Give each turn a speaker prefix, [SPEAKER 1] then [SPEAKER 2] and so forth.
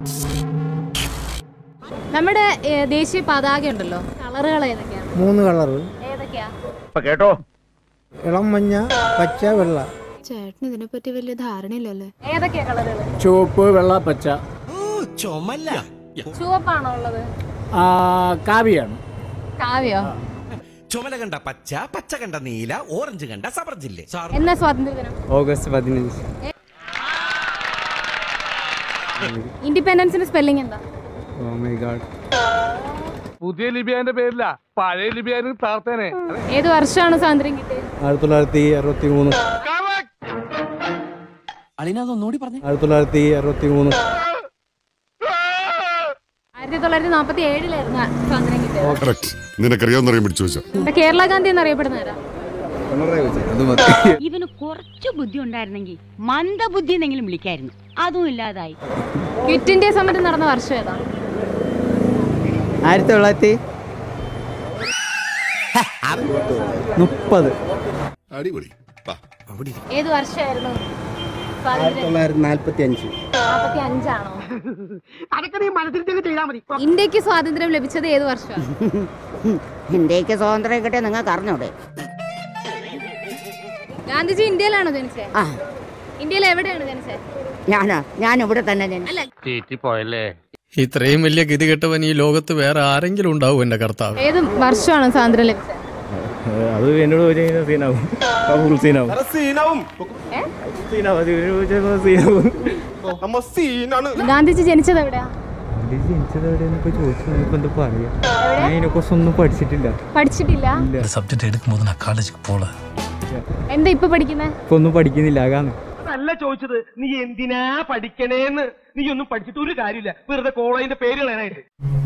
[SPEAKER 1] നമ്മുടെ ഏ, ദേശീയ പതാക ഉണ്ടല്ലോ കളറുകൾ ഏതൊക്കെയാണ്
[SPEAKER 2] മൂന്ന് കളറ്
[SPEAKER 1] ഏതൊക്കെയാ
[SPEAKER 3] കേട്ടോ
[SPEAKER 2] ഇളം മഞ്ഞ പച്ച വെള്ള
[SPEAKER 4] ചേട്ടന് ഇതിനെപ്പറ്റി വലിയ ധാരണയില്ലല്ലേ
[SPEAKER 1] ഏതൊക്കെയാ കളറുകൾ
[SPEAKER 5] ചുവപ്പ് വെള്ള പച്ച
[SPEAKER 6] ചുമല്ല
[SPEAKER 1] ചുവപ്പാണോ ഉള്ളത്
[SPEAKER 5] ആ, കാവിയാണ്
[SPEAKER 1] കാവ്യോ
[SPEAKER 6] ചുമല കണ്ട പച്ച പച്ച കണ്ട നീല ഓറഞ്ച് കണ്ട സബർജില്ലേ
[SPEAKER 1] എന്നാ സ്വാതന്ത്ര്യ ദിനം
[SPEAKER 2] ഓഗസ്റ്റ് പതിനഞ്ച്
[SPEAKER 1] ഇൻഡിപെൻഡൻസിന്റെ സ്പെല്ലിംഗ് എന്താ
[SPEAKER 2] ഓ മൈ ഗാഡ്
[SPEAKER 3] പുതിയ ലിബിയാന്റെ പേരില്ല പഴയ ലിബിയാനും താർത്തേനെ
[SPEAKER 1] ഏത് വർഷമാണ് സ്വാതന്ത്ര്യം കിട്ടിയത്
[SPEAKER 2] ആയിരത്തി തൊള്ളായിരത്തി അറുപത്തി മൂന്ന്
[SPEAKER 6] അളിനതൊന്നുകൂടി പറഞ്ഞു
[SPEAKER 2] ആയിരത്തി തൊള്ളായിരത്തി അറുപത്തി മൂന്ന്
[SPEAKER 1] ആയിരത്തി തൊള്ളായിരത്തി നാൽപ്പത്തി ഏഴിലായിരുന്നു സ്വാതന്ത്ര്യം കിട്ടിയത്
[SPEAKER 7] കറക്റ്റ് നിനക്കറിയാവുന്നറിയാൻ പിടിച്ചു വെച്ചാ
[SPEAKER 1] ഇവിടെ കേരള ഗാന്ധി എന്നറിയപ്പെടുന്ന ആരാ
[SPEAKER 8] ഇവന് കുറച്ച് ബുദ്ധി ഉണ്ടായിരുന്നെങ്കിൽ മന്ദബുദ്ധി എന്നെങ്കിലും വിളിക്കായിരുന്നു അതും ഇല്ലാതായി
[SPEAKER 1] ക്വിറ്റ് ഇന്ത്യ സമരം നടന്ന വർഷം ഏതാ
[SPEAKER 2] ആയിരത്തി തൊള്ളായിരത്തി മുപ്പത്
[SPEAKER 7] അടിപൊളി വാ.
[SPEAKER 1] ഏത് വർഷമായിരുന്നു
[SPEAKER 2] ആയിരത്തി
[SPEAKER 1] സ്വാതന്ത്ര്യം
[SPEAKER 2] തൊള്ളായിരത്തി നാൽപ്പത്തി അഞ്ച്
[SPEAKER 1] നാൽപ്പത്തി അഞ്ചാണോ ഇന്ത്യക്ക് സ്വാതന്ത്ര്യം ലഭിച്ചത് ഏത് വർഷമാണ്
[SPEAKER 8] ഇന്ത്യക്ക് സ്വാതന്ത്ര്യം കിട്ടിയ നിങ്ങൾക്ക് അറിഞ്ഞൂടെ
[SPEAKER 1] ഗാന്ധിജി ഇന്ത്യയിലാണോ ജനിച്ചത്
[SPEAKER 8] ആ
[SPEAKER 1] ഇന്ത്യയിൽ എവിടെയാണ് ജനിച്ചത്
[SPEAKER 8] ഞാനാ ഞാൻ ഇവിടെ തന്നെ ജനിച്ചു
[SPEAKER 1] അല്ല
[SPEAKER 3] പോയല്ലേ
[SPEAKER 9] ഇത്രയും വലിയ ഗതികെട്ടവൻ ഈ ലോകത്ത് വേറെ ആരെങ്കിലും ഉണ്ടാവും എന്റെ കർത്താവ്
[SPEAKER 1] ഏത് വർഷമാണ് സ്വാതന്ത്ര്യം ലഭിച്ചത്
[SPEAKER 2] അത് എന്നോട് ചോദിച്ചാൽ സീനാവും ഫുൾ സീനാവും
[SPEAKER 1] ഏ?
[SPEAKER 2] സീനാവും അത് ഇവര് ചോദിച്ചാൽ സീനാവും
[SPEAKER 1] ഗാന്ധിജി ജനിച്ചത് എവിടെയാ
[SPEAKER 2] ജനിച്ചത് എവിടെയെന്ന് ഇപ്പൊ ചോദിച്ചു ഇപ്പൊ എന്താ പറയാ ഞാൻ ഇതിനെക്കുറിച്ച് ഒന്നും പഠിച്ചിട്ടില്ല
[SPEAKER 1] പഠിച്ചിട്ടില്ല
[SPEAKER 9] സബ്ജക്ട് എടുക്കുമ്പോൾ ഞാൻ കോളേജിൽ പോള
[SPEAKER 1] എന്താ ഇപ്പൊ പഠിക്കുന്നത്
[SPEAKER 2] ഇപ്പൊ ഒന്നും പഠിക്കുന്നില്ല അതാണ്
[SPEAKER 3] അല്ല ചോദിച്ചത് നീ എന്തിനാ പഠിക്കണേന്ന് നീ ഒന്നും പഠിച്ചിട്ട് ഒരു കാര്യമില്ല വെറുതെ കോളേജിന്റെ പേര് കളയാനായിട്ട്